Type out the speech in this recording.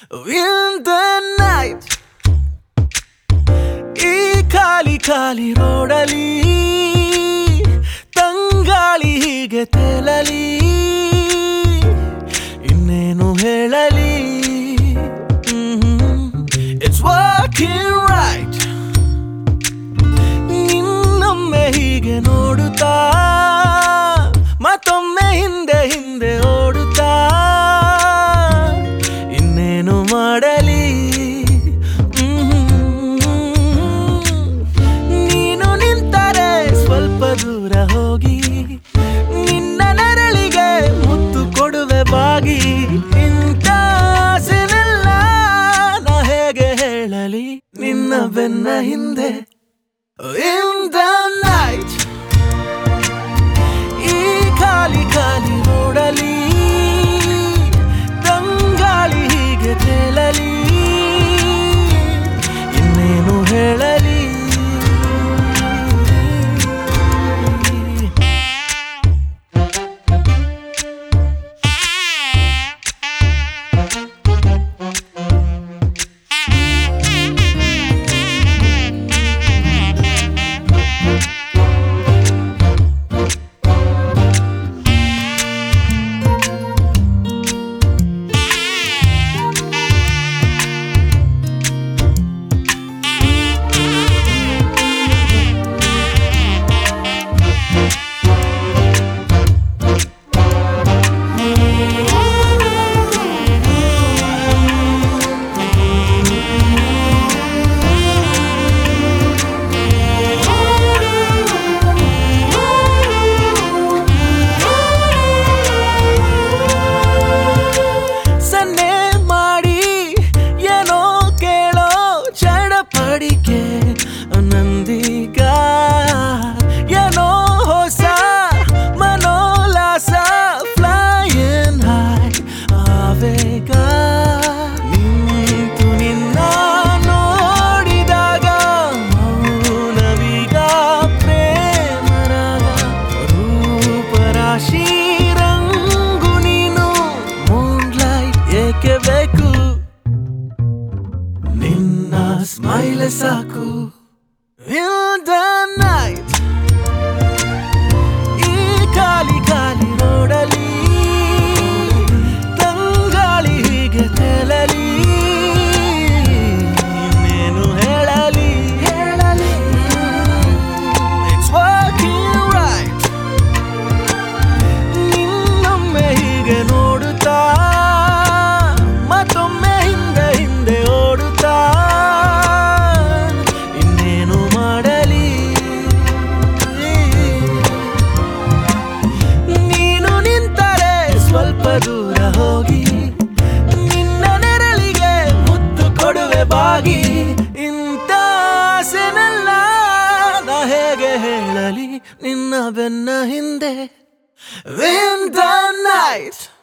in the night ಈ ಖಾಲಿ ಖಾಲಿ ರೋಡಲಿ ತಂಗಾಳಿ ಹೀಗೆ ತೇಲಲಿ ಇನ್ನೇನು ಹೇಳಲಿ ಇಟ್ಸ್ ವರ್ಕಿಂಗ್ ರೈಟ್ ನಿನ್ನೊಮ್ಮೆ ಹೀಗೆ ನೋಡುತ್ತಾ ಮತ್ತೊಮ್ಮೆ ಹಿಂದೆ ಹಿಂದೆ ಓಡುತ್ತಾ ಇನ್ನೇನು ಮಾಡಲಿ ಮ್ಹ್ಮ್. ನೀನು ನಿಂತರೆ ಸ್ವಲ್ಪ ದೂರ ಹೋಗಿ ನಿನ್ನ ನೆರಳಿಗೆ ಮುತ್ತು ಕೊಡುವೆ ಬಾಗಿ ಇಂಥ ಆಸೆನೆಲ್ಲ ನಾ ಹೇಗೆ ಹೇಳಲಿ ನಿನ್ನ ಬೆನ್ನ ಹಿಂದೆ In the night ಈ ಖಾಲಿ ಖಾಲಿ ನೋಡಲಿ ತಂಗಾಳಿ ಹೀಗೆ ತೇಲಲಿ ಇನ್ನೇನು ಹೇಳಲಿ ಸನ್ನೆ ಮಾಡಿ ಏನೋ ಕೇಳೋ ಚಡಪಡಿಕೆ ನಂದೀಗ ಏನೋ ಹೊಸ ಮನೋಲ್ಲಾಸ ಫ್ಲೈನ್ ಹೈ ಆವೇಗ ನಿಂತು ನಿನ್ನ ನೋಡಿದಾಗ ಮೌನವೀಗ ಪ್ರೇಮರಾಗ ರೂಪರಾಶಿ ರಂಗು ನೀನು ಮೂನ್ಲೈಟ್ ಏಕೆ ಬೇಕು ನಿನ್ನ ಸ್ಮೈಲ್ ಸಾಕು In the night ಈ ಖಾಲಿ ಖಾಲಿ ನೋಡಲಿ ತಂಗಾಳಿ ಹೀಗೆ ತೇಲಲಿ ಇನ್ನೇನು ಹೇಳಲಿ ಹೇಳಲಿ ಇಟ್ಸ್ ವರ್ಕಿಂಗ್ ರೈಟ್ ನಿನ್ನೊಮ್ಮೆ ಹೀಗೆ ನೋಡುತ್ತಾ ಮತ್ತೊಮ್ಮೆ ಹಿಂದೆ ಹಿಂದೆ ಓಡುತ್ತಾ ಇನ್ನೇನು ಮಾಡಲಿ ನೀನು ನಿಂತರೆ ಸ್ವಲ್ಪ ದೂರ ಹೋಗಿ ನಿನ್ನ ನೆರಳಿಗೆ ಮುತ್ತು ಕೊಡುವೆ ಬಾಗಿ ಇಂಥ ಆಸೆನೆಲ್ಲ ನಾ ಹೇಗೆ ಹೇಳಲಿ ನಿನ್ನ ಬೆನ್ನ ಹಿಂದೆ In the night